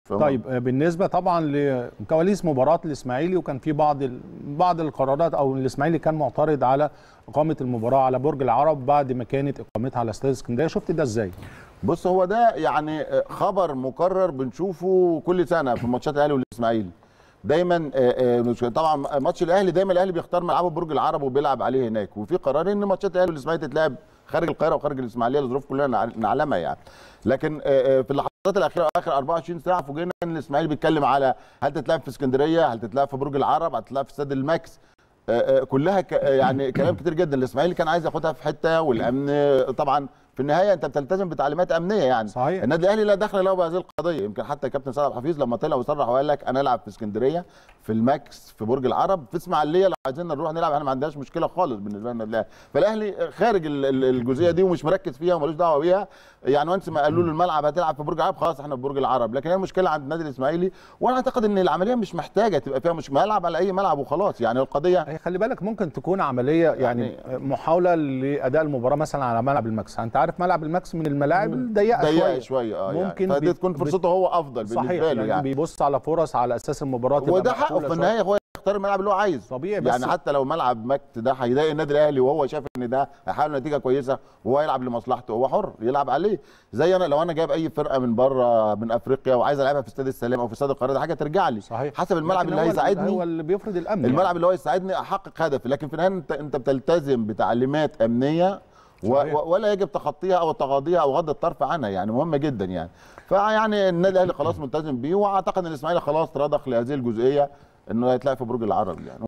فهو- طيب آه، بالنسبه طبعا لكواليس مباراه الاسماعيلي وكان في بعض ال- بعض القرارات او الاسماعيلي كان معترض على اقامه المباراه على برج العرب بعد ما كانت اقامتها على استاد اسكندريه شفت ده ازاي؟ بص هو ده يعني خبر مكرر بنشوفه كل سنه في ماتشات الاهلي والاسماعيلي دايما آه، آه، طبعا ماتش الاهلي دايما الاهلي بيختار ملعبه برج العرب وبيلعب عليه هناك وفي قرار ان ماتشات الاهلي والاسماعيلي تتلعب خارج القاهره وخارج الاسماعيليه لظروف كلنا نع- نعلمها يعني لكن آه، آه، في اللحظات الاخيره اخر 24 ساعه فوجئنا ان الاسماعيلي بيتكلم على هل تتلعب في اسكندريه هل تتلعب في برج العرب هل تتلعب في استاد الماكس آه، آه، كلها ك- آه، يعني كلام كتير جدا الاسماعيلي كان عايز ياخدها في حته والامن آه، طبعا في النهايه انت بتلتزم بتعليمات امنيه يعني صحيح. النادي الاهلي لا دخل له بهذه القضيه يمكن حتى كابتن سعد حفيظ لما طلع وصرح وقال لك انا العب في اسكندريه في الماكس في برج العرب في اسماعيليه لو عايزين نروح نلعب احنا ما عندناش مشكله خالص بالنسبه لنا الاهلي فالاهلي خارج ال- ال- الجزئيه دي ومش مركز فيها وملوش دعوه بيها يعني وانس ما قالوا له الملعب هتلعب في برج العرب خلاص احنا في برج العرب لكن هي المشكله عند النادي الاسماعيلي وانا اعتقد ان العمليه مش محتاجه تبقى فيها مش ملعب على اي ملعب وخلاص يعني القضيه هي خلي بالك ممكن تكون عمليه يعني, يعني- محاوله لاداء المباراه مثلا على ملعب الماكس انت عارف ملعب الماكس من الملاعب الضيقه ضيقه شويه شويه اه ممكن يعني فدي بي- تكون بت- فرصته هو افضل صحيح بالنسبه له يعني, يعني بيبص على فرص على اساس المباراه تبقى وده حقه مقفولة في شوية. النهايه هو يختار الملعب اللي هو عايزه طبيعي بس يعني حتى لو ملعب مكت ده هيضايق النادي الاهلي وهو شايف ان ده هيحقق نتيجه كويسه وهو يلعب لمصلحته هو حر يلعب عليه زي انا لو انا جايب اي فرقه من بره من افريقيا وعايز العبها في استاد السلام او في استاد القاهره ده حاجه ترجع لي صحيح حسب الملعب لكن اللي هو هيساعدني هو اللي بيفرض الامن الملعب يعني. اللي هو يساعدني احقق هدفي لكن في النهايه انت انت بتلتزم بتعليمات امنيه و صحيح. و- ولا يجب تخطيها او تغاضيها او غض الطرف عنها يعني مهمه جدا يعني فيعني النادي الاهلي خلاص ملتزم بيه واعتقد ان الاسماعيلي خلاص رضخ لهذه الجزئيه انه هيتلعب في برج العرب يعني